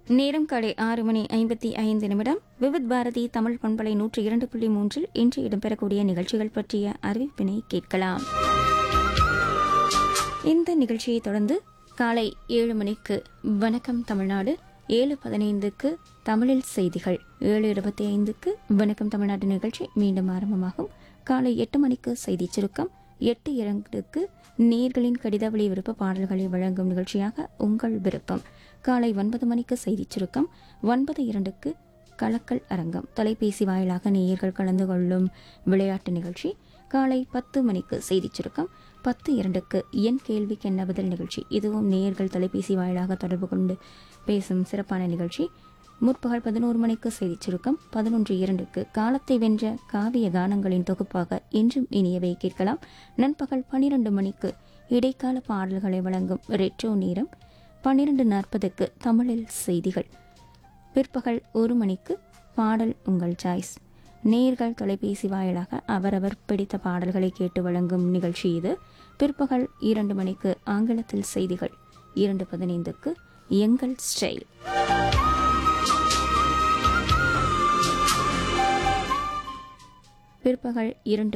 நேரம் காலை ஆறு மணி ஐம்பத்தி ஐந்து நிமிடம் விவித் பாரதி தமிழ் பண்பலை நூற்றி இரண்டு புள்ளி மூன்றில் இன்று இடம்பெறக்கூடிய நிகழ்ச்சிகள் பற்றிய அறிவிப்பினை கேட்கலாம் இந்த நிகழ்ச்சியை தொடர்ந்து காலை ஏழு மணிக்கு வணக்கம் தமிழ்நாடு ஏழு பதினைந்துக்கு தமிழில் செய்திகள் ஏழு இருபத்தி ஐந்துக்கு வணக்கம் தமிழ்நாடு நிகழ்ச்சி மீண்டும் ஆரம்பமாகும் காலை எட்டு மணிக்கு செய்திச் சுருக்கம் எட்டு இரண்டுக்கு நேர்களின் கடிதவழி விருப்ப பாடல்களை வழங்கும் நிகழ்ச்சியாக உங்கள் விருப்பம் காலை ஒன்பது மணிக்கு செய்திச் சுருக்கம் ஒன்பது இரண்டுக்கு கலக்கல் அரங்கம் தொலைபேசி வாயிலாக நேயர்கள் கலந்து கொள்ளும் விளையாட்டு நிகழ்ச்சி காலை பத்து மணிக்கு செய்திச் சுருக்கம் பத்து இரண்டுக்கு என் கேள்விக்கு என்ன பதில் நிகழ்ச்சி இதுவும் நேயர்கள் தொலைபேசி வாயிலாக தொடர்பு கொண்டு பேசும் சிறப்பான நிகழ்ச்சி முற்பகல் பதினோரு மணிக்கு செய்திச் சுருக்கம் பதினொன்று இரண்டுக்கு காலத்தை வென்ற காவிய கானங்களின் தொகுப்பாக என்றும் இனியவை கேட்கலாம் நண்பகல் பனிரெண்டு மணிக்கு இடைக்கால பாடல்களை வழங்கும் ரெட்ரோ நேரம் பன்னிரண்டு நாற்பதுக்கு தமிழில் செய்திகள் பிற்பகல் ஒரு மணிக்கு பாடல் உங்கள் சாய்ஸ் நேர்கள் தொலைபேசி வாயிலாக அவரவர் பிடித்த பாடல்களை கேட்டு வழங்கும் நிகழ்ச்சி இது பிற்பகல் இரண்டு மணிக்கு ஆங்கிலத்தில் செய்திகள் இரண்டு பதினைந்துக்கு எங்கள் ஸ்டைல் பிற்பகல் இரண்டு